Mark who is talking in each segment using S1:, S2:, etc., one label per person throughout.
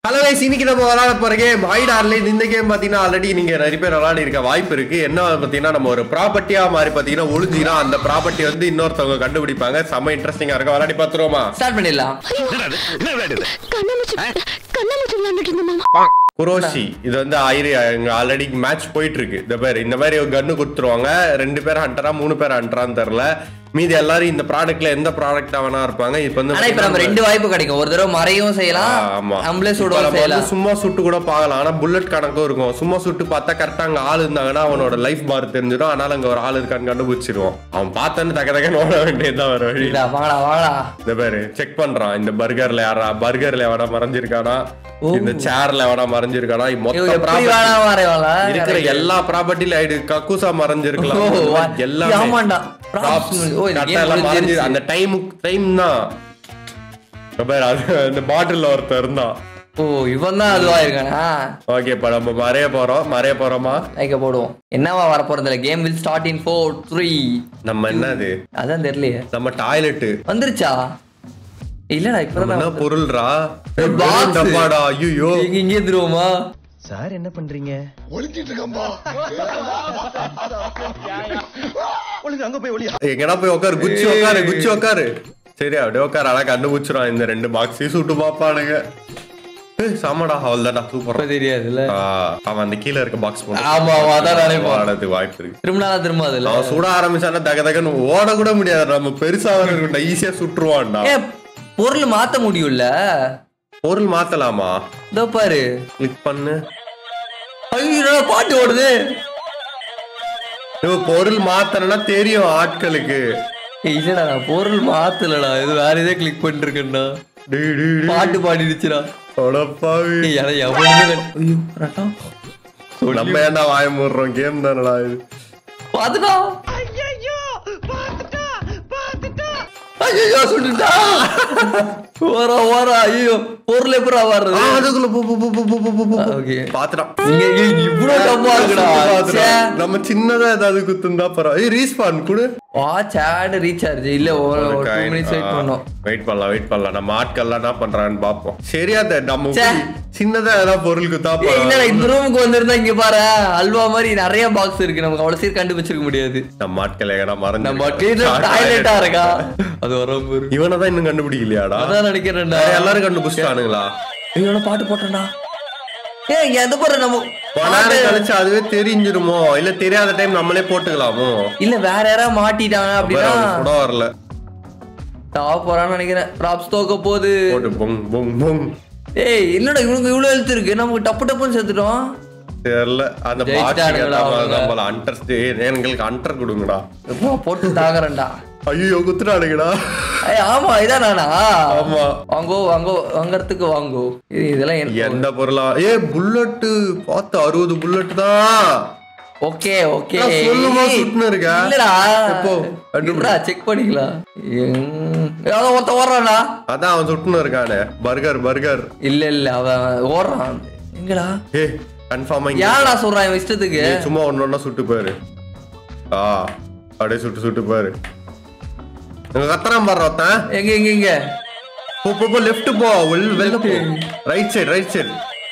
S1: Hello guys, இன்னைக்கு நம்ம விளையாட போற கேம் ஹைட் ஆர்லைன் இந்த கேம் பாத்தீங்கன்னா ஆல்ரெடி நீங்க நிறைய பேர் விளையாடி இருக்க வாய்ப்பு இருக்கு என்ன பாத்தீங்கன்னா நம்ம ஒரு ப்ராப்பர்ட்டியா மாதிரி பாத்தீங்கன்னா ஒளிஞ்சினா அந்த ப்ராப்பர்ட்டி வந்து இன்னொருத்தவங்க கண்டுபிடிப்பாங்க செம்ம இன்ட்ரெஸ்டிங்கா இருக்கும் விளையாடி பாத்துருவோமா
S2: ஸ்டார்ட் பண்ணிடலாம்
S3: கண்ணாமூச்சி கண்ணாமூச்சி விளையாண்டுட்டு இருந்தோம்
S1: குரோஷி இது வந்து ஆயிரி ஆல்ரெடி மேட்ச் போயிட்டு இருக்கு இந்த பேர் இந்த மாதிரி ஒரு கன்னு கொடுத்துருவாங்க ரெண்டு பேர் ஹண்டரா மூணு பேர் ஹண்டரான்னு தெரியல மீதி எல்லாரும் இந்த ப்ராடக்ட்ல எந்த ப்ராடக்டா வேணா இருப்பாங்க இப்போ வந்து
S2: ஆனா இப்ப நம்ம ரெண்டு வாய்ப்பு கிடைக்கும் ஒரு தடவை மறையும் செய்யலாம்
S1: ஆமா
S2: நம்மளே
S1: இப்ப
S2: சுடவும்
S1: நம்ம வந்து
S2: செய்யலாம்
S1: சும்மா சுட்டு கூட பார்க்கலாம் ஆனா புல்லட் கணக்கும் இருக்கும் சும்மா சுட்டு பார்த்தா கரெக்டா அங்க ஆள் இருந்தாங்கன்னா அவனோட லைஃப் பார் தெரிஞ்சிடும் அதனால அங்க ஒரு ஆள் இருக்கான்னு கண்டுபிடிச்சிருவோம் அவன் பார்த்தோன்னு தக்க தக்க ஓட வேண்டியதுதான் வேற வழி
S2: இல்ல, வாங்கடா வாங்கடா
S1: இந்த பேரு செக் பண்றான் இந்த பர்கர்ல யாரா பர்கர்ல எவனா மறைஞ்சிருக்கானா இந்த சேர்ல எவனா மறைஞ்சிருக்கானா
S2: ஐயோ,
S1: மொத்த
S2: எப்படி
S1: ப்ராப்பர்ட்டி
S2: வேணா வரைவாளா
S1: இருக்கிற எல்லா ப்ராப்பர்ட்டில ஆயிடு கக்கூசா மறைஞ்சிருக்கலாம்
S2: ஓ, வா-
S1: எல்லாமே
S2: ஆமாண்டா.
S1: Props,
S2: Props. ஓ, இந்த
S1: கரெக்டா
S2: game
S1: எல்லாம் மறைஞ்சு
S2: முடிஞ்சிருச்சு.
S1: அந்த டைம் டைம் தான் இங்க பாரு, அது அந்த பாட்டில் ஒருத்தர் இருந்தான்
S2: ஓ இவன் தான் அதுவா இருக்கானா
S1: ஓகே இப்ப நம்ம மறைய போறோம் மறைய போறோமா
S2: லைக்க போடுவோம் என்னவா வர போறது game will start in four three
S1: நம்ம என்னது
S2: அதான் தெரியலையே
S1: நம்ம டாய்லெட்
S2: வந்துருச்சா இல்லடா
S1: நம்ம என்ன
S2: இப்பதான்
S1: பொருள்ரா
S2: ஏய், box.
S1: வெறும் டப்பாடா ஐயோ
S2: இங்க இங்கே திருவோமா
S4: சார் என்ன பண்றீங்க ஒழுங்கு அங்க போய் ஒளியா
S1: எங்கடா போய் உட்காரு குச்சி உட்காரு குச்சி உட்காரு சரி அப்படியே உட்காரு அழகா கண்டுபிடிச்சிரும் இந்த ரெண்டு பாக்ஸையும் சுட்டு பாப்பானுங்க ஏய், செமடா அவள்தான்டா சூப்பரா
S2: இப்ப தெரியாதுல்ல
S1: அவன் அந்த கீழ இருக்க பாக்ஸ்
S2: ஆமா, ஆமா, அதான் நினைப்போம்.
S1: போடுறதுக்கு வாய்ப்பு இருக்கு
S2: திரும்பினா திரும்ப அதுல
S1: அவன் சுட ஆரம்பிச்சானா தக தகன்னு ஓட கூட முடியாது நம்ம பெருசா இருக்கட்டும் ஈஸியா சுட்டுருவான்டா
S2: ஏ பொருள் மாத்த முடியும்ல
S1: பொருள் மாத்தலாமா
S2: இதோ பாரு
S1: கிளிக் பண்ணு
S2: ஐயோ பாட்டு ஓடுது
S1: இவன் பொருள் மாத்தணும்னா தெரியும் ஆட்களுக்கு
S2: ஏய், இல்லடா நான் பொருள் மாத்தலடா இது வேற இதே கிளிக் பண்ணிட்டு இருக்கேன்டா
S1: டேய், டேய், டேய்.
S2: பாட்டு பாடிடுச்சுடா
S1: அடப்பாவி.
S2: ஏய், யாரை எவனுமே கண்டு- ஐயோ ரட்டம்
S1: நம்ம ஏன்டா வாய மூடுறோம் கேம் தானடா இது
S2: பாத்துட்டா ஐயோ சுட்டுட்டா ஓரா ஓரா ஐயோ பொருள் எப்படா
S1: ஆ,
S2: வர்றது
S1: அதுக்குள்ள போ, போ, போ, போ, போ, போ, போ, போ.
S2: ஓகே
S1: பாத்துட்டான்
S2: இங்க ஏய், இவ்வளவு டப்பா இருக்குடா ச்சே.
S1: பாத்துட்டான். நம்ம சின்னதா ஏதாவது குத்துந்தா பரவாயில்ல ஏய் ரீஸ்பான் குடு
S2: வா சேட் ரீசார்ஜ் இல்ல ஒரு டூ மினிட்ஸ் வெயிட் பண்ணோம்
S1: வெயிட் பண்ணலாம் வெயிட் பண்ணலாம் நம்ம ஆட்கள்லாம் என்ன பண்றான்னு பாப்போம் சரியா த- நம்ம
S2: ச்சே.
S1: சின்னதா ஏதாவது பொருள் குத்தா
S2: ஏய், இல்லடா
S1: பரவாயில்ல.
S2: இந்த ரூமுக்கு வந்திருந்தா இங்க பாரு அல்வா மாதிரி நிறைய பாக்ஸ் இருக்கு நமக்கு அவ்வளவு சீர் கண்டுபிடிச்சிருக்க முடியாது
S1: நம்ம ஆட்கள் எங்கடா மறந்து
S2: நம்ம டாய்லெட்டா இருக்கா அது வர பாரு
S1: இவனை தான் இன்னும் கண்டுபிடிக்கலையாடா
S2: அதான் நினைக்கிறேன்டா
S1: வேற எல்லாரும் கண்டுபிடிச்சிட்டானுங்களா
S2: இவன பாட்டு போட்டேன்டா ஏய் எந்த பாரு நம்ம
S1: கொஞ்ச நேரம் கழிச்சு அதுவே தெரிஞ்சிருமோ இல்ல தெரியாத டைம் நம்மளே போட்டுக்கலாமோ
S2: இல்ல வேற யாராவது மாட்டிட்டாங்க அப்படின்னா
S1: வேற அவனுக்கு சுட வரல
S2: டாப் போறான்னு நினைக்கிறேன் ப்ராப்ஸ் தோக்க போகுது
S1: போட்டு பொங் பொங் பொங்
S2: ஏய் என்னடா இவனுக்கு இவ்வளவு எழுத்து இருக்கு நமக்கு டப்பு டப்புன்னு செத்துட்டோம்
S1: தெரியல அந்த
S2: ஜெயிச்சிட்டானுங்களா
S1: பாட்டு
S2: அவங்க?
S1: நம்மள அண்டர் எங்களுக்கு அண்டர் கொடுங்கடா
S2: எப்போ போட்டு தாக்குறேன்டா
S1: ஐயோ குத்துறானுங்கடா
S2: ஏய் ஆமா இதான் நானா
S1: ஆமா
S2: வாங்கோ வாங்கோ வாங்கறதுக்கு வாங்கோ இது இதெல்லாம் என்ன
S1: எந்த பொருளா ஏ புல்லட் பார்த்து அறுபது புல்லட் தான்
S2: ஓகே ஓகே
S1: நான் சொல்லுமா சுட்டுன்னு இருக்க?
S2: இல்லடா
S1: எப்போ?
S2: எப்போ செக் பண்ணிக்கலாம் எங்க- ஏதோ ஒருத்த ஓடுறான்டா
S1: அதான் அவன் சுட்டுன்னு இருக்கானே பர்கர் பர்கர்
S2: இல்ல இல்ல அவன் ஓடுறான் எங்கடா
S1: ஏ கன்ஃபார்மா
S2: ஏன்டா சொல்றான் இவன் இஷ்டத்துக்கு
S1: சும்மா ஒன்னு ஒண்ணா சுட்டு பாரு ஆ அப்படியே சுட்டு சுட்டு பாரு இங்க கத்துறான் பாரு ஒருத்தன்
S2: எங்க எங்க எங்க
S1: போ போ போ லெஃப்ட் போ வெள் வெளில போ right side right side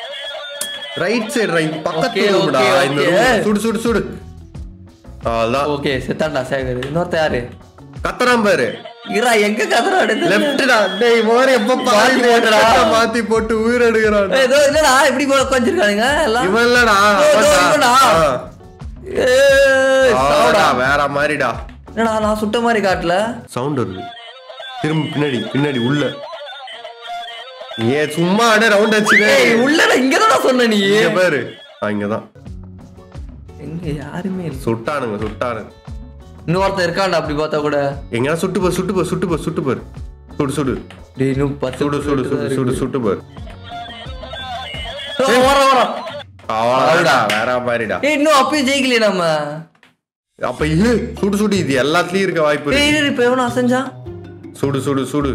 S1: right side right பக்கத்து
S2: Okay,
S1: ரூம்டா
S2: okay,
S1: இந்த
S2: okay.
S1: room. சுடு சுடு சுடு அதான்
S2: ஓகே செத்தான்டா சேகர் இன்னொருத்த யாரு
S1: கத்துறான் பாரு
S2: இரா எங்க கதறாடு
S1: லெஃப்ட்டா டேய் மோர் எப்ப
S2: மாத்தி
S1: பாதி
S2: போட்டுடா.
S1: போட்டுடா மாத்தி போட்டு உயிர் எடுக்கறான்
S2: ஏதோ இல்லடா இப்படி போல கொஞ்சிருக்கானுங்க எல்லாம்
S1: இவன் இல்லடா
S2: இதோ, இதோ,
S1: அவன்டா.
S2: இவனா?
S1: ஆ.
S2: ஏய்,
S1: ஆடா,
S2: சாவுடா.
S1: வேற மாதிரிடா
S2: என்னடா நான் சுட்ட மாதிரி காட்டல
S1: சவுண்ட் வருது திரும்ப பின்னாடி பின்னாடி உள்ள ஏன் சும்மா அடே ரவுண்ட் அடிச்சுதே
S2: ஏய் உள்ளடா இங்கதான்டா சொன்ன நீ
S1: இங்க பாரு ஆ, இங்கதான்
S2: எங்க யாருமே இல்ல
S1: சுட்டானுங்க சுட்டானுங்க
S2: இன்னொருத்தன் இருக்கான்டா அப்படி பார்த்தா கூட
S1: எங்கடா சுட்டு பாரு சுட்டு பாரு சுட்டு பாரு சுட்டு பாரு சுடு சுடு
S2: டேய் இன்னும் பத்து
S1: சுடு சுடு சுடு சுடு சுட்டு பாரு
S2: ஓ, வரோம் வரோம்
S1: அவ்வளவுடா வேற மாதிரிடா
S2: ஏய் இன்னும் அப்பயும் ஜெயிக்கலையே நம்ம
S1: அப்ப இல்ல சுடு சுடு இது எல்லாத்துலயும் இருக்க வாய்ப்பு இருக்கு
S2: ஏய் இரு, இப்ப எவனும் அசஞ்சா
S1: சுடு சுடு சுடு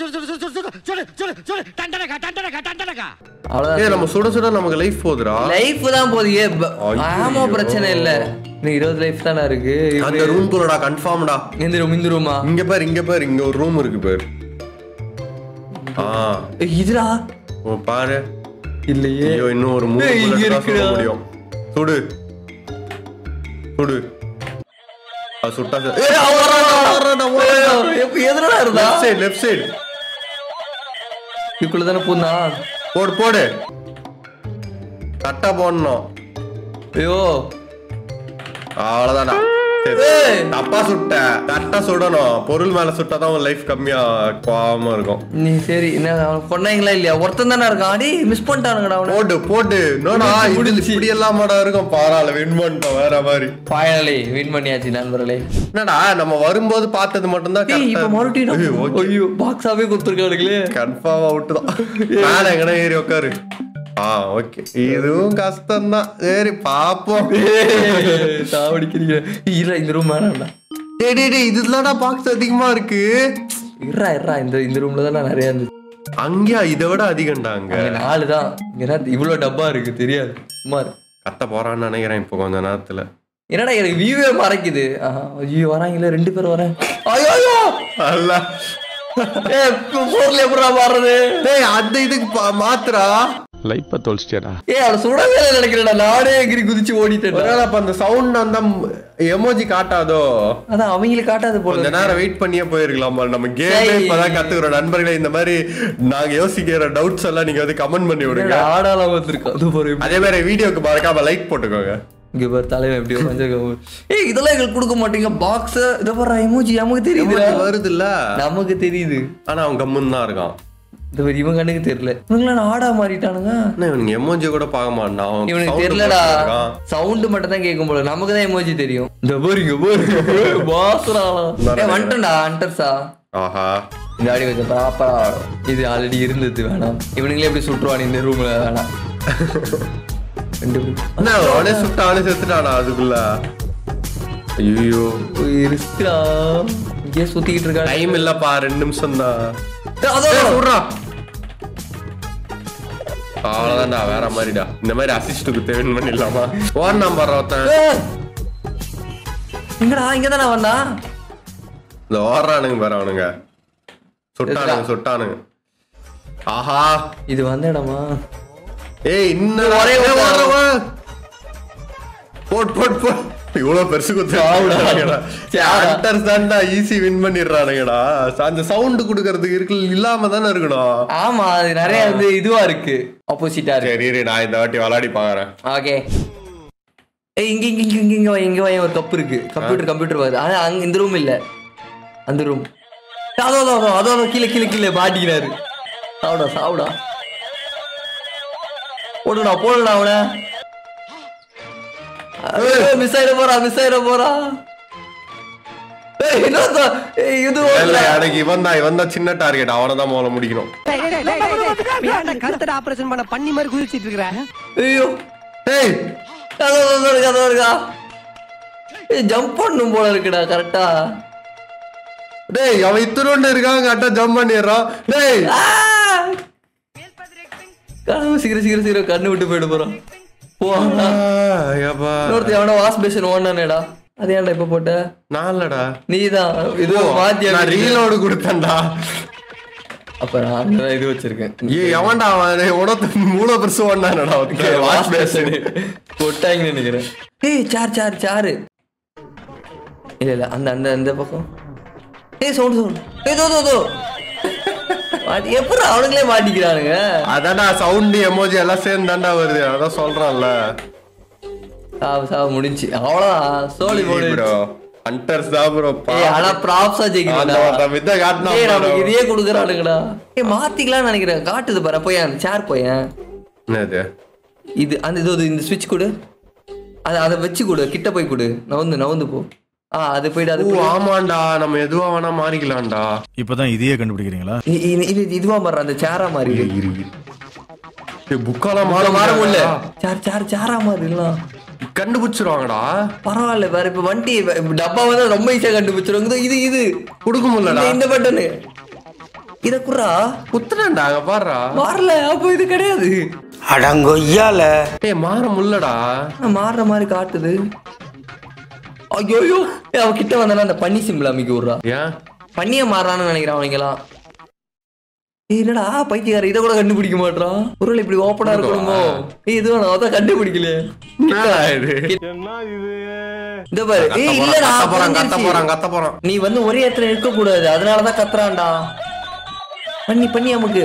S2: அவ்வளவுதான்
S1: ஏய் நம்ம சுட சுட நமக்கு லைஃப் போகுதுடா
S2: லைஃப் தான் போதியே
S1: ஐயோ.
S2: ஆமா பிரச்சனை இல்ல இன்னும் இருபது லைஃப் தானே இருக்கு
S1: அந்த ரூம் குள்ளடா கன்ஃபார்ம்டா
S2: இந்த ரூம் இந்த ரூமா
S1: இங்க பாரு இங்க பாரு இங்க ஒரு ரூம் இருக்கு பாரு ஆ
S2: ஏய், இதுடா
S1: ஓ பாரு
S2: இல்லையே
S1: ஐயோ இன்னும் ஒரு மூணு
S2: ஏய், இங்க
S1: bullet தான் சுட
S2: இருக்குடா.
S1: முடியும் சுடு சுடு அது சுட்டா
S2: ஏய், அவன் வரான்டா. ஏய், எப்ப- எதுலடா இருந்தா
S1: லெஃப்ட் சைடு லெஃப்ட் சைடு
S2: இதுக்குள்ள தானே பூந்தா
S1: போடு போடு கரெக்டா போடணும்
S2: ஐயோ
S1: அவ்வளவுதானா சரி.
S2: ஏய்.
S1: தப்பா சுட்ட கரெக்டா சுடணும் பொருள் மேல சுட்டாதான் உன் லைஃப் கம்மியா கோவமா இருக்கும்
S2: நீ சரி என்ன அவன் கொண்டாங்களா இல்லையா ஒருத்தன் தானே இருக்கான் அடி மிஸ் பண்ணிட்டானுங்கடா அவனை
S1: போட்டு போட்டு நோடா
S2: முடிஞ்சு,
S1: இது
S2: முடிஞ்சு.
S1: இப்படி எல்லாம் மாடா இருக்கும் பாராள வின் பண்ணிட்டோம் வேற மாதிரி
S2: ஃபைனலி வின் பண்ணியாச்சு நண்பர்களே
S1: என்னடா நம்ம வரும்போது பார்த்தது மட்டும்தான்
S2: ஏய் இப்ப மறுபடியும் ஐயோ பாக்ஸாவே கொடுத்துருக்கானுங்களே
S1: கன்ஃபார்ம் அவுட் தான் மேல எங்கடா ஏறி உட்காரு ஆ ஓகே இதுவும் கஷ்டம் தான் சரி பாப்போம்
S2: சாவடிக்கிறீங்க இல்ல இந்த ரூம் வேணாம்டா
S1: டேய் டேய் டேய் இதுலடா பாக்ஸ் அதிகமா இருக்கு
S2: இருறா இருறா இந்த இந்த ரூம்ல தான் நிறைய இருந்துச்சு
S1: அங்கேயா இதை விட அதிகம்டா அங்க
S2: அங்க நாலு தான் இங்க என்ன இவ்வளவு டப்பா இருக்கு தெரியாது சும்மா இரு.
S1: கத்த போறான்னு நினைக்கிறேன் இப்போ கொஞ்ச நேரத்துல
S2: என்னடா எனக்கு வியூவே மறைக்குது ஆஹா, ஐயோ வராங்களே ரெண்டு பேரும் வரேன் ஐயோ ஐயோ
S1: அல்ல
S2: ஏ போர்ல எப்படா மாறுறது
S1: டேய் அந்த இதுக்கு பா- மாத்துறா
S5: லைஃப்பை தொலைச்சிட்டியாடா
S2: ஏ அவன் சுடவே இல்லை நினைக்கிறேன்டா நானே எகிரி குதிச்சு ஓடிட்டேன்
S1: ஒருவேளை அப்ப அந்த சவுண்ட் அந்த எமோஜி காட்டாதோ
S2: அதான் அவங்களுக்கு காட்டாது போல
S1: கொஞ்ச
S2: இருக்கு.
S1: நேரம் வெயிட் பண்ணியே போயிருக்கலாம் போல. நம்ம கேமே
S2: சரி.
S1: இப்பதான் கத்துக்கிறோம் நண்பர்களே இந்த மாதிரி நாங்க யோசிக்கிற டவுட்ஸ் எல்லாம் நீங்க வந்து கமெண்ட் பண்ணி விடுங்க
S2: என்னடா ஆடாலாம் வந்திருக்கா அது பாரு
S1: அதே மாதிரி வீடியோக்கு மறக்காம லைக் போட்டுக்கோங்க
S2: இங்க பாரு தலைவன் எப்படி வந்திருக்க ஏய் இதெல்லாம் எங்களுக்கு கொடுக்க மாட்டீங்க பாக்ஸ் இத பாரு எமோஜி நமக்கு தெரியுது
S1: emoji வருது இல்ல
S2: நமக்கு தெரியுது
S1: ஆனா அவன் கம்முன்னு தான் இருக்கான்
S2: இந்த மாதிரி இவன் கண்ணுக்கு தெரியல இவங்களாம் ஆடா மாறிட்டானுங்க
S1: என்ன இவனுங்க எமோஜி கூட பார்க்க மாட்டான் அவன்
S2: இவனுக்கு
S1: sound
S2: தெரியலடா
S1: போட்டுருக்கான்.
S2: சவுண்ட் மட்டும் தான் கேட்கும் போல நமக்கு தான் எமோஜி தெரியும் இந்த பாருங்க பாருங்க பாசுறாளா ஏ வந்துட்டா அண்டர்ஸா
S1: ஆஹா
S2: இந்த ஆடி கொஞ்சம் ப்ராப்பரா ஆடும் இது ஆல்ரெடி இருந்தது வேணாம் இவனுங்களே எப்படி சுற்றுவான் இந்த ரூம்ல வேணாம் ரெண்டு பேரும்.
S1: என்ன அவனே சுட்ட அவனே செத்துட்டானா அதுக்குள்ள ஐயோ
S2: இருக்குடா இங்கேயே சுத்திக்கிட்டு இருக்கா
S1: டைம் இல்லப்பா ரெண்டு நிமிஷம் தான்
S2: அதான்
S1: விட்றா அவ்வளவுதான்டா வேற மாதிரிடா இந்த மாதிரி அசிஸ்டுக்கு தேவன் பண்ணிடலாமா ஓன் நம்பர் ஒருத்தன்
S2: ஏய். எங்கடா இங்க தானே வந்தா
S1: இந்த ஓடுறானுங்க பாரு அவனுங்க சுட்டானுங்க சுட்டானுங்க ஆஹா
S2: இது வந்த இடமா
S1: ஏய் இன்னும்
S2: ஒரே
S1: ஏய்,
S2: ஒரு
S1: ஓடுறா, வா. போட் போட் போட் இவ்வளவு பெருசு
S2: சாவுடா. சாவுடா.
S1: குத்து தான்டா ஈஸி வின் பண்ணிடுறானுங்கடா அந்த சவுண்ட் குடுக்கறதுக்கு இருக்கு இல்லாம தானே இருக்கணும்
S2: ஆமா அது நிறைய வந்து இதுவா இருக்கு ஆப்போசிட்டா இருக்கு
S1: சரி இரு, நான் இந்த வாட்டி விளையாடி பாக்குறேன்
S2: ஓகே ஏய் இங்க இங்க இங்க இங்க இங்க வை இங்க வை ஒரு கப் இருக்கு கம்ப்யூட்டர் கம்ப்யூட்டர் வருது ஆனா அங்க இந்த ரூம் இல்ல அந்த ரூம் அதோ அதோ அதோ அதோ அதோ கீழே கீழே கீழே மாட்டிக்கிறாரு சாவுடா சாவுடா போடுடா போடுடா அவன மிஸ் ஆயிட போறா மிஸ் ஆயிட போறா ஏய் என்னடா ஏய் இது
S1: இல்ல
S2: ஓடல.
S1: எனக்கு இவன் தான் இவன் தான் சின்ன டார்கெட் அவனை தான் முதல்ல முடிக்கணும்
S6: கருத்தட ஆபரேஷன் பண்ண பண்ணி மாதிரி குதிச்சிட்டு இருக்கிற
S2: ஐயோ
S1: ஏய்
S2: அதோ அதோ இருக்கா அதோ இருக்கா ஏய் ஜம்ப் பண்ணும் போல இருக்குடா கரெக்டா
S1: டேய் அவன் இத்தனோண்டு இருக்கான் கரெக்டா ஜம்ப் பண்ணிடுறான் டேய்
S2: கனவு சீக்கிரம் சீக்கிரம் சீக்கிரம் கண்ணு விட்டு போயிட போறான் போடா
S1: ஐயப்பா
S2: இன்னொருத்த எவனோ வாஷ் பேஷன் ஓடனானேடா அது ஏன்டா இப்ப போட்ட
S1: நான்லடா
S2: நீதான் இது மாத்தி
S1: நான் ரீலோடு கொடுத்தேன்டா
S2: அப்ப நான் அங்கதான் இது வச்சிருக்கேன்
S1: ஏய் எவன்டா அவன் உனக்கு மூளை பெருசு ஒண்ணானடா
S2: வாஷ் பேஷன் போட்டாங்கன்னு நினைக்கிறேன் ஏய் சார் சார் சாரு இல்ல இல்ல அந்த அந்த அந்த பக்கம் ஏய் சவுண்ட் சவுண்ட் ஏய் தோ தோ தோ மாட்டி- எப்படி அவனுங்களே மாட்டிக்கிறானுங்க
S1: அதான்டா சவுண்ட் எமோஜி எல்லாம் சேர்ந்து தான்டா வருது அதான் சொல்றான்ல
S2: சாவு சாவு முடிஞ்சு அவ்வளவுதான் சோழி போடு
S1: ப்ரோ ஹண்டர்ஸ் தான் ப்ரோ
S2: ஏய் ஆனா ப்ராப்ஸா
S1: அந்த
S2: ஜெயிக்கணும்டா
S1: ஒருத்தன் வித்த காட்டினா
S2: ஏய் நமக்கு இதையே கொடுக்குறானுங்கடா ஏய் மாத்திக்கலாம்னு நினைக்கிறேன் காட்டுது பாரு போய் அந்த சேர் போயேன்
S1: என்னது
S2: இது அந்த இது இது, இந்த ஸ்விட்ச் கொடு அதை அதை வச்சு கொடு கிட்ட போய் கொடு நவுந்து நவுந்து போ ஆ அது போயிட்டு அது
S1: ஓ
S2: போயிட்டு-
S1: ஆமாண்டா நம்ம எதுவா வேணா மாறிக்கலாம்டா
S5: இப்பதான் இதையே கண்டுபிடிக்கிறீங்களா
S2: இ- இ- இது இதுவா மாற அந்த சேரா மாதிரி
S1: இரு இரு ஏய் புக்காலாம் மாற
S2: மாற
S1: மாற
S2: முடியல
S1: முடியல
S2: சேர் சேர் சேரா மாதிரி எல்லாம்
S1: கண்டுபிடிச்சிருவாங்கடா
S2: பரவாயில்ல வேற இப்ப வண்டி டப்பா வந்து ரொம்ப ஈஸியா கண்டுபிடிச்சிருவாங்க இது இது
S1: கொடுக்க முடியலடா
S2: இந்த- இந்த பட்டனு இத குறா
S1: குத்துறேன்டா அங்க பாருடா
S2: மாறல அப்போ இது கிடையாது
S4: அடங்கொய்யால
S1: ஏய் மாற முடியலடா
S2: ஆனா, மாறுற மாதிரி காட்டுது ஐயோ ஐயோ ஏய், அவன் கிட்ட வந்தானா அந்த பன்னி சிம்பிள் அமைக்க விடுறா
S1: ஏன்
S2: பண்ணிய மாறான்னு நினைக்கிறான் அவங்கலாம் ஏய், என்னடா பைத்தியக்கார இதை கூட கண்டுபிடிக்க மாட்டான் பொருள் இப்படி ஓப்பனா இருக்கணுமோ ஏய் இது வேணாம் அதான் கண்டுபிடிக்கல
S1: என்னடா இது
S2: இந்த பாரு
S1: கத்த
S2: ஏய்
S1: போறான்,
S2: இல்லடா
S1: கத்த போறான் கத்த
S2: புரிஞ்சிருச்சு.
S1: போறான் கத்த போறான்
S2: நீ வந்து ஒரே இடத்துல இருக்க கூடாது அதனாலதான் கத்துறான்டா பண்ணி பண்ணி நமக்கு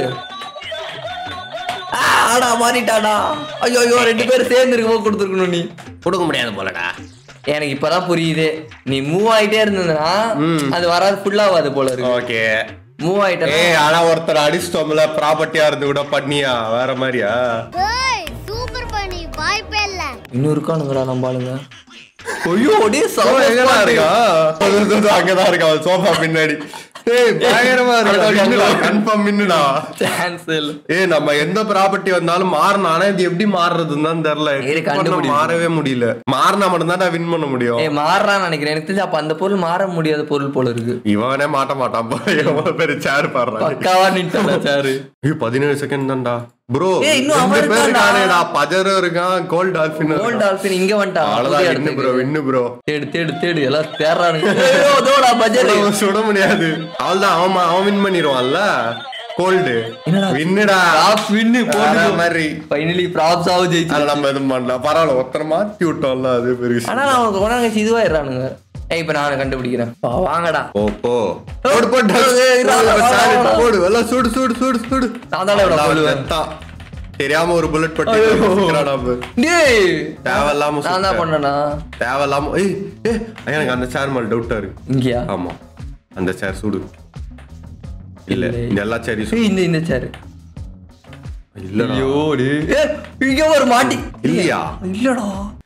S2: ஆ, ஆடா மாறிட்டாடா ஐயோ ஐயோ ரெண்டு பேரும் சேர்ந்து இருக்கும்போது கொடுத்துருக்கணும் நீ
S1: கொடுக்க முடியாது போலடா
S2: எனக்கு இப்பதான் புரியுது நீ மூவ் ஆயிட்டே இருந்ததுன்னா அது வராது ஃபுல்லாவாது போல இருக்கு
S1: ஓகே
S2: மூவ் ஆயிட்டா
S1: ஏய் ஆனா ஒருத்தர் அடிச்சிட்டோம்ல ப்ராப்பர்ட்டியா இருந்து கூட பண்ணியா வேற மாதிரியா
S3: ஏய் சூப்பர் பண்ணி வாய்ப்பே இல்ல
S2: இன்னும் இருக்கானுங்கடா நம்ம ஆளுங்க ஐயோ அப்படியே
S1: ஓ, எங்கடா இருக்கா அது, அது, அது, அங்கதான் இருக்கா சோஃபா பின்னாடி ஏய் பயங்கரமா இருக்கா கன்ஃபார்ம் மின்னுடா
S2: சான்ஸ் இல்ல
S1: ஏய் நம்ம எந்த ப்ராப்பர்ட்டி வந்தாலும் மாறணும் ஆனா இது எப்படி மாறுறதுன்னு தான் தெரியல
S2: இரு,
S1: Click பண்ணா
S2: கண்டுபிடி.
S1: மாறவே முடியல மாறினா மட்டும்தான் வின் பண்ண முடியும்
S2: ஏய் மாறுறான்னு நினைக்கிறேன் எனக்கு தெரிஞ்சு அப்ப அந்த பொருள் மாற முடியாத பொருள் போல இருக்கு
S1: இவனே மாட்ட மாட்டான் பா. எவ்வளவு பேரு சேர் பாடுறான்
S2: பக்காவா நின்ட்டா சாரு
S1: ஏய் பதினேழு செகண்ட் தான்டா ப்ரோ
S2: ஏய், இன்னும் அவன்
S1: ரெண்டு பேர்
S2: இருக்கான்டா.
S1: இருக்கானேடா பஜரும் இருக்கான் கோல்ட் டால்பின்
S2: கோல்ட் டால்பின் இங்க வந்துட்டான்
S1: அவ்வளவுதான்
S2: புதிய
S1: வின்னு ப்ரோ
S2: இடத்துக்கு.
S1: வின்னு ப்ரோ
S2: தேடு தேடு தேடு எல்லாம் தேடுறானுங்க ஐயோ, இதோடா பஜாரு
S1: சுட முடியாது அவள்தான் அவன் மா- அவன் வின் பண்ணிடுவான்ல கோல்டு
S2: என்னடா?
S1: வின்னுடா
S2: ப்ராப்ஸ் வின்னு
S1: வேற மாதிரி
S2: ஃபைனலி ப்ராப்ஸ் ஆவு ஜெயிச்சு
S1: அதை நம்ம எதுவும் பண்ணலாம் பரவாயில்ல ஒருத்தர் மாத்தி விட்டோம்ல அது பெரிய
S2: ஆனா நான் அவனுக்கு கொண்டாங்க இதுவாயிடுறானுங்க ஏய் இப்ப நான் கண்டுபிடிக்கிறேன் வா, வாங்கடா
S1: போ போ போடு போடு
S2: ஏய், இருடா,
S1: போடு,
S2: வா,
S1: சாரி,
S2: வா, வா.
S1: போடு எல்லாம் சுடு சுடு சுடு சுடு
S2: நான் தானே இவ்வளவு
S1: அவ்வளவுதான்,
S2: சொல்லுவேன்.
S1: செத்தான். தெரியாம ஒரு புல்லட் பட்டி
S2: ஐயோ.
S1: வச்சுக்கிறான் நம்ம.
S2: டேய்
S1: தேவையில்லாம
S2: நான் தான்
S1: சுட்டேன்.
S2: பண்ணனா
S1: தேவையில்லாம ஏய் ஏய் எனக்கு அந்த சேர் மேல டவுட்டா இருக்கு
S2: இங்கயா
S1: ஆமா அந்த சேர் சுடு இல்ல
S2: இல்லை.
S1: இந்த எல்லா சேரி
S2: ஏய், இந்த இந்த சேரு
S1: இல்லடா
S2: ஐயோ டேய் ஏய், இங்க ஒரு மாட்டி
S1: இல்லையா
S2: இல்லடா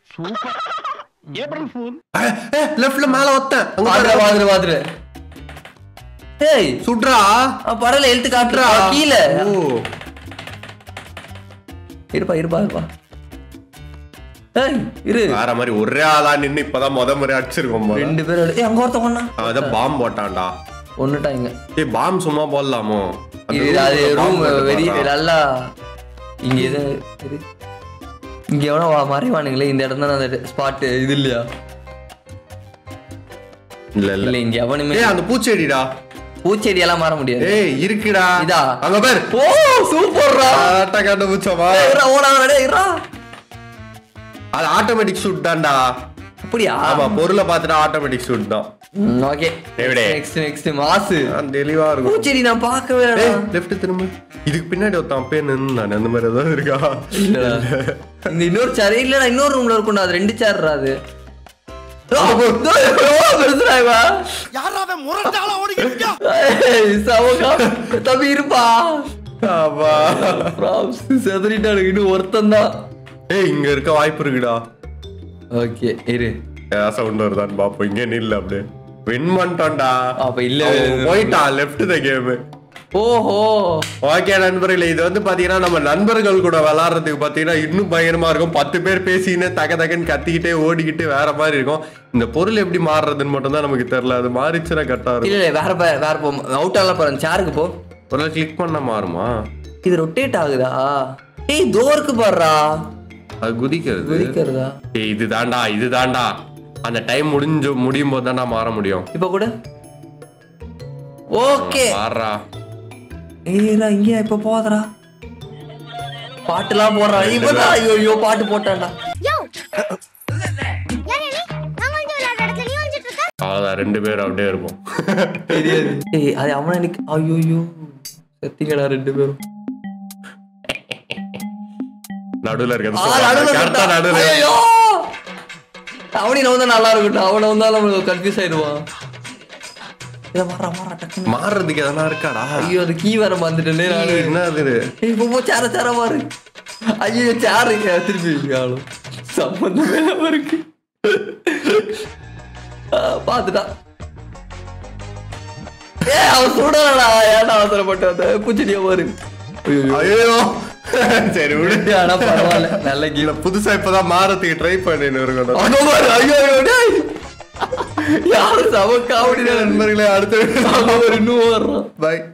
S1: லெஃப்ட்ல மேல ஒத்தேன் அங்க
S2: வாதுற
S1: பாரு.
S2: வாதுற வாதுற ஏய்
S1: சுட்றா
S2: அவன் படல எழுத்து காட்டுறா கீழே
S1: ஓ
S2: இருப்பா இருப்பா இருப்பா ஏய் இரு
S1: வேற மாதிரி ஒரே ஆளா நின்னு இப்பதான் முத முறை அடிச்சிருக்கோம் போல.
S2: ரெண்டு பேரும் ஏய் அங்க ஒருத்தன் ஒண்ணா
S1: அவன் அதான் பாம் போட்டான்டா
S2: ஒண்ணுட்டாங்க
S1: ஏய் பாம் சும்மா போடலாமோ அந்த
S2: இது அது
S1: room ல bomb
S2: ரூம்
S1: போட்டு
S2: வெரி
S1: போடுறான்.
S2: நல்லா இங்க எது இரு. இங்க எவனோ வா- மறைவானுங்களே இந்த இடம் தான் அந்த ஸ்பாட் இது இல்லையா
S1: இல்ல இல்ல
S2: இல்ல இங்க எவனுமே
S1: ஏய் அந்த பூச்செடிடா
S2: பூச்செடி எல்லாம் மாற முடியாது
S1: ஏய் இருக்குடா
S2: இதா?
S1: அங்க பாரு
S2: ஓ சூப்பர்ரா
S1: ஆட்ட கண்டுபிடிச்சோமா
S2: இருடா ஓடாத டேய் இருடா
S1: அது ஆட்டோமேட்டிக் ஷூட் தான்டா
S2: அப்படியா
S1: ஆமா பொருளை பார்த்துட்டு ஆட்டோமேட்டிக் ஷூட் தான்
S2: ஓகே
S1: எവിടെ?
S2: நெக்ஸ்ட் நெக்ஸ்ட் மாசு
S1: ஆ, தெளிவா இருக்கும்
S2: பூச்செடி நான் பார்க்கவே
S1: ஏய்
S2: இல்லடா
S1: லெஃப்ட் திரும்ப இதுக்கு பின்னாடி ஒருத்தன் அப்பே நின்னு அந்த மாதிரி ஏதாவது இருக்கா
S2: இல்லடா இந்த இன்னொரு சேர் இல்லடா இன்னொரு ரூம்ல இருக்கும்டா அது ரெண்டு சேர்ரா அது ஓ, இதோ, எவ்வளோ பெருசுடா இவன். ஏய், சமக்கா. தம்பி இருப்பா
S1: ஆமா
S2: Props, செதறிட்டானுங்க இன்னும் ஒருத்தன் தான்
S1: ஏய் இங்க இருக்க வாய்ப்பு இருக்குடா
S2: ஓகே இரு
S1: ஏதாவது சவுண்ட் வருதான்னு பாப்போம் இங்க நில்ல அப்படியே வின் பண்ணிட்டோம்டா
S2: அப்ப இல்ல
S1: அவன் போயிட்டான் லெஃப்ட் த கேம்
S2: ஓஹோ
S1: ஓகே நண்பர்களே இது வந்து பாத்தீங்கன்னா நம்ம நண்பர்கள் கூட விளாடுறதுக்கு பாத்தீங்கன்னா இன்னும் பயங்கரமா இருக்கும் பத்து பேர் பேசின்னு தக தகன்னு கத்திக்கிட்டே ஓடிக்கிட்டு வேற மாதிரி இருக்கும் இந்த பொருள் எப்படி மாறுறதுன்னு மட்டும் தான் நமக்கு தெரியல அது மாறிச்சுன்னா கரெக்டா இருக்கும்
S2: இல்ல இல்ல வேற பே- வேற போ அவுட் ஆகலாம் பாரு சேருக்கு போ
S1: ஒரு கிளிக் பண்ண மாறுமா
S2: இது ரொட்டேட் ஆகுதா ஏய் தோருக்கு பாருடா
S1: அது குதிக்கிறது
S2: குதிக்கிறதா
S1: ஏய் இது தாண்டா இது தாண்டா அந்த டைம் முடிஞ்சு முடியும் போது தான்டா மாற முடியும்
S2: இப்ப கூட ஓகே
S1: மாறுறா
S2: ஏய்டா இங்க இப்ப போதடா பாட்டுலாம் போடுறான் இப்பதான் ஐயோ ஐயோ பாட்டு போட்டான்டா
S3: யோ யார் நீ நான் வந்து விளையாடுற இடத்துல நீ வந்துட்டு இருக்க
S1: அவ்வளவுதான் ரெண்டு பேரும் அப்படியே இருப்போம்
S2: தெரியாது ஏய் அது அவன நிக்க ஐயோ ஐயோ செத்திங்கடா ரெண்டு பேரும்
S1: நடுவுல
S2: ஆ,
S1: இருக்கிறது
S2: நடுவுல
S1: கரெக்டா
S2: இருக்கான்.
S1: நடுவுல
S2: ஐயையோ! அவனி வந்தா நல்லா இருக்கட்டும் அவனை வந்தா நம்மளுக்கு கன்ஃபியூஸ் ஆயிடுவான் இதை மாறா மாறா டக்குன்னு
S1: மாறுறதுக்கு எதனா இருக்காடா
S2: ஐயோ அது கீ வர வந்துட்டேனே நானு
S1: என்ன அது
S2: ஏய், இப்போ போ சேர சேர மாறு ஐயோ சேரு திருப்பி ஆளும் சம்பந்தமே இல்லாம இருக்கு ஆ, பாத்துட்டான் ஏ அவன் சுடலடா ஏன்டா அவசரப்பட்டு வந்த பூச்செடியா பாரு ஐயோ
S1: ஐயோ சரி விடு
S2: ஆனா பரவாயில்ல நல்ல
S1: இல்ல புதுசா இப்பதான் மாறதுக்கு ட்ரை பண்ணின்னு இருக்கணும்
S2: அங்க பாரு ஐயோ ஐயோ டேய் யாரும் சம காமெடி
S1: நண்பர்களே அடுத்த
S2: அங்க ஒரு இன்னும் வர்றான்
S1: பாய்